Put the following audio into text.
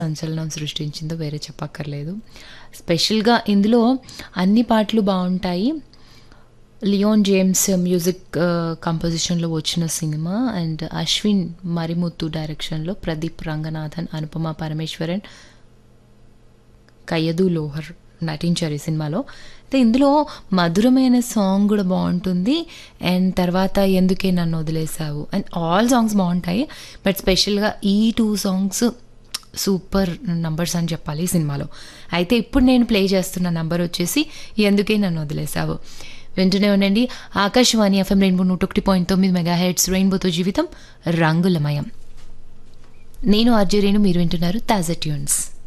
సంచలనం సృష్టించిందో వేరే చెప్పక్కర్లేదు స్పెషల్గా ఇందులో అన్ని పాటలు బాగుంటాయి లియోన్ జేమ్స్ మ్యూజిక్ కంపోజిషన్లో వచ్చిన సినిమా అండ్ అశ్విన్ మరిముత్తు డైరెక్షన్లో ప్రదీప్ రంగనాథన్ అనుపమ పరమేశ్వరన్ కయ్యదు లోహర్ నటించారు ఈ సినిమాలో అయితే ఇందులో మధురమైన సాంగ్ కూడా బాగుంటుంది అండ్ తర్వాత ఎందుకే నన్ను వదిలేసావు అండ్ ఆల్ సాంగ్స్ బాగుంటాయి బట్ స్పెషల్గా ఈ టూ సాంగ్స్ సూపర్ నంబర్స్ అని చెప్పాలి ఈ సినిమాలో అయితే ఇప్పుడు నేను ప్లే చేస్తున్న నంబర్ వచ్చేసి ఎందుకే నన్ను వదిలేసావు వింటూనే ఉండండి ఆకాశవాణి ఎఫ్ఎం రెయిన్బో నూట ఒకటి పాయింట్ తొమ్మిది మెగా హెడ్స్ రెయిన్బోతో జీవితం రంగులమయం నేను ఆర్జే రేణు మీరు వింటున్నారు తాజా ట్యూన్స్